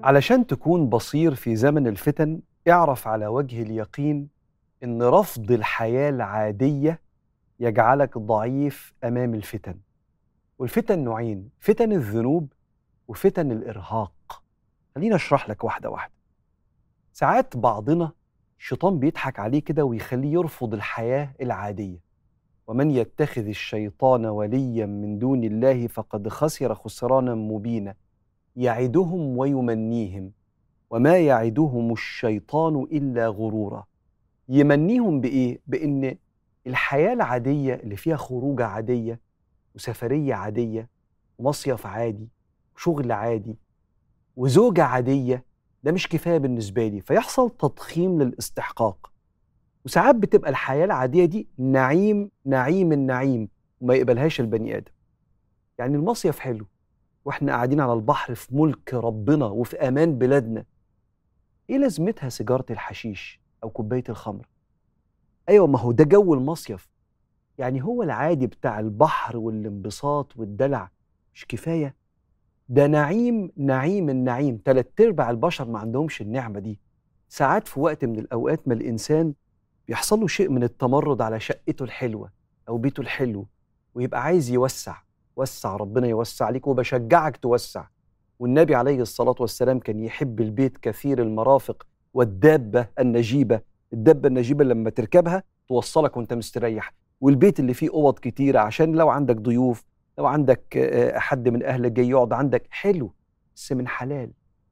علشان تكون بصير في زمن الفتن اعرف على وجه اليقين ان رفض الحياه العاديه يجعلك ضعيف امام الفتن والفتن نوعين فتن الذنوب وفتن الارهاق خليني اشرح لك واحده واحده ساعات بعضنا الشيطان بيضحك عليه كده ويخليه يرفض الحياه العاديه ومن يتخذ الشيطان وليا من دون الله فقد خسر خسرانا مبينا يعدهم ويمنيهم وما يعدهم الشيطان الا غرورا يمنيهم بايه بان الحياه العاديه اللي فيها خروجه عاديه وسفريه عاديه ومصيف عادي وشغل عادي وزوجه عاديه ده مش كفايه بالنسبه لي فيحصل تضخيم للاستحقاق وساعات بتبقى الحياه العاديه دي نعيم نعيم النعيم وما يقبلهاش البني ادم يعني المصيف حلو واحنا قاعدين على البحر في ملك ربنا وفي امان بلادنا ايه لازمتها سيجاره الحشيش او كوبايه الخمر ايوه ما هو ده جو المصيف يعني هو العادي بتاع البحر والانبساط والدلع مش كفايه ده نعيم نعيم النعيم تلات ارباع البشر ما عندهمش النعمه دي ساعات في وقت من الاوقات ما الانسان بيحصل له شيء من التمرد على شقته الحلوه او بيته الحلو ويبقى عايز يوسع وسع ربنا يوسع عليك وبشجعك توسع والنبي عليه الصلاة والسلام كان يحب البيت كثير المرافق والدابة النجيبة الدابة النجيبة لما تركبها توصلك وانت مستريح والبيت اللي فيه أوض كتيرة عشان لو عندك ضيوف لو عندك حد من أهلك جاي يقعد عندك حلو بس من حلال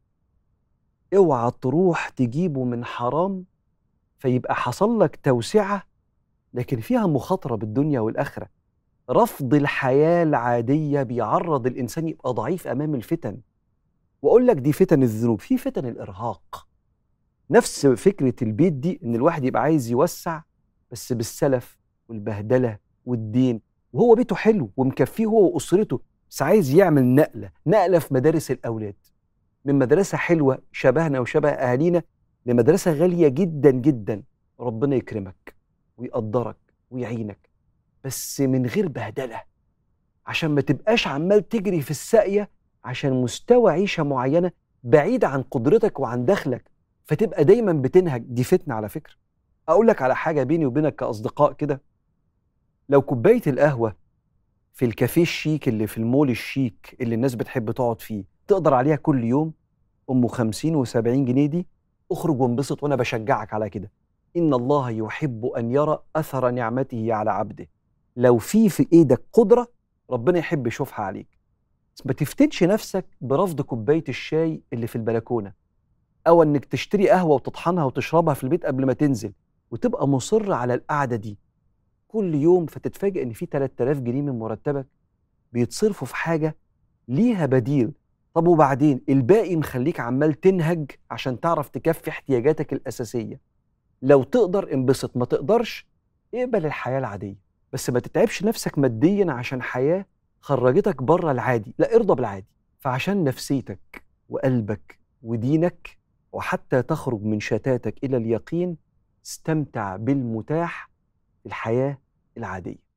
اوعى تروح تجيبه من حرام فيبقى حصل لك توسعة لكن فيها مخاطرة بالدنيا والآخرة رفض الحياة العادية بيعرض الإنسان يبقى ضعيف أمام الفتن وأقول لك دي فتن الذنوب في فتن الإرهاق نفس فكرة البيت دي إن الواحد يبقى عايز يوسع بس بالسلف والبهدلة والدين وهو بيته حلو ومكفيه هو وأسرته بس عايز يعمل نقلة نقلة في مدارس الأولاد من مدرسة حلوة شبهنا وشبه أهالينا لمدرسة غالية جدا جدا ربنا يكرمك ويقدرك ويعينك بس من غير بهدله عشان ما تبقاش عمال تجري في الساقيه عشان مستوى عيشه معينه بعيد عن قدرتك وعن دخلك فتبقى دايما بتنهج دي فتنه على فكره اقول لك على حاجه بيني وبينك كاصدقاء كده لو كوبايه القهوه في الكافيه الشيك اللي في المول الشيك اللي الناس بتحب تقعد فيه تقدر عليها كل يوم ام 50 و70 جنيه دي اخرج وانبسط وانا بشجعك على كده ان الله يحب ان يرى اثر نعمته على عبده لو في في ايدك قدره ربنا يحب يشوفها عليك بس ما تفتنش نفسك برفض كوبايه الشاي اللي في البلكونه او انك تشتري قهوه وتطحنها وتشربها في البيت قبل ما تنزل وتبقى مصر على القعده دي كل يوم فتتفاجئ ان في 3000 جنيه من مرتبك بيتصرفوا في حاجه ليها بديل طب وبعدين الباقي مخليك عمال تنهج عشان تعرف تكفي احتياجاتك الاساسيه لو تقدر انبسط ما تقدرش اقبل الحياه العاديه بس ما تتعبش نفسك ماديا عشان حياه خرجتك بره العادي لا ارضى بالعادي فعشان نفسيتك وقلبك ودينك وحتى تخرج من شتاتك الى اليقين استمتع بالمتاح في الحياه العاديه